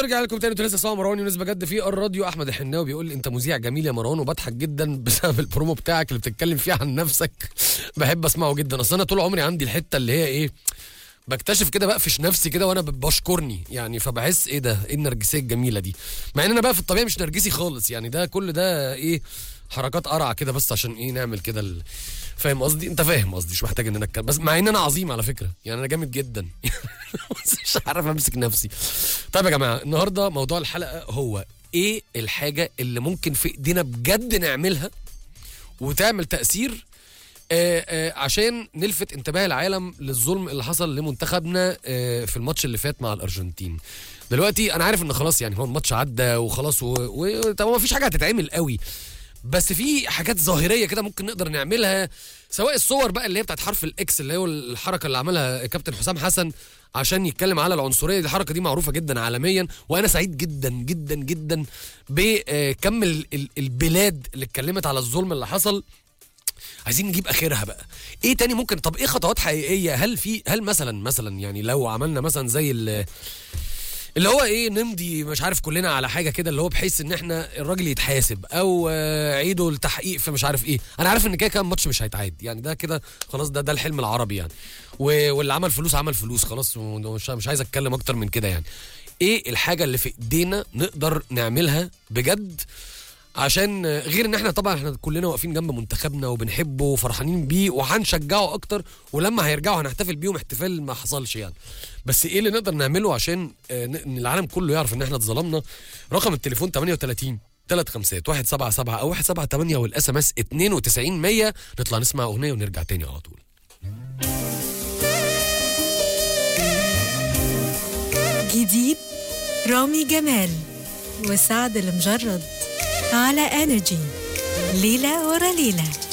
ونرجع لكم تاني انتوا لسه سامع مروان يونس بجد في الراديو احمد الحناوي بيقول لي انت مذيع جميل يا مروان وبضحك جدا بسبب البرومو بتاعك اللي بتتكلم فيه عن نفسك بحب اسمعه جدا اصل انا طول عمري عندي الحته اللي هي ايه بكتشف كده بقفش نفسي كده وانا ب- بشكرني يعني فبحس ايه ده ايه النرجسيه الجميله دي مع ان انا بقى في الطبيعه مش نرجسي خالص يعني ده كل ده ايه حركات قرع كده بس عشان ايه نعمل كده ال... فاهم قصدي انت فاهم قصدي مش محتاج ان انا اتكلم بس مع ان انا عظيم على فكره يعني انا جامد جدا بس مش عارف امسك نفسي طيب يا جماعه النهارده موضوع الحلقه هو ايه الحاجه اللي ممكن في ايدينا بجد نعملها وتعمل تاثير آه، آه، عشان نلفت انتباه العالم للظلم اللي حصل لمنتخبنا آه، في الماتش اللي فات مع الارجنتين دلوقتي انا عارف ان خلاص يعني هو الماتش عدى وخلاص و... و... طب ما فيش حاجه هتتعمل قوي بس في حاجات ظاهريه كده ممكن نقدر نعملها سواء الصور بقى اللي هي بتاعت حرف الاكس اللي هو الحركه اللي عملها كابتن حسام حسن عشان يتكلم على العنصريه دي الحركه دي معروفه جدا عالميا وانا سعيد جدا جدا جدا بكم ال- ال- البلاد اللي اتكلمت على الظلم اللي حصل عايزين نجيب اخرها بقى ايه تاني ممكن طب ايه خطوات حقيقيه هل في هل مثلا مثلا يعني لو عملنا مثلا زي ال- اللي هو ايه نمضي مش عارف كلنا على حاجه كده اللي هو بحيث ان احنا الراجل يتحاسب او آه، عيدوا التحقيق في مش عارف ايه انا عارف ان كده كده الماتش مش هيتعاد يعني ده كده خلاص ده ده الحلم العربي يعني و- واللي عمل فلوس عمل فلوس خلاص مش مش عايز اتكلم اكتر من كده يعني ايه الحاجه اللي في ايدينا نقدر نعملها بجد عشان غير ان احنا طبعا احنا كلنا واقفين جنب منتخبنا وبنحبه وفرحانين بيه وهنشجعه اكتر ولما هيرجعوا هنحتفل بيهم احتفال ما حصلش يعني بس ايه اللي نقدر نعمله عشان آه، ن- ان العالم كله يعرف ان احنا اتظلمنا رقم التليفون 38 3 خمسات 177 او 178 والاس ام اس 92 100 نطلع نسمع اغنيه ونرجع تاني على طول جديد رامي جمال وسعد المجرد على انرجي ليلة ورا ليلة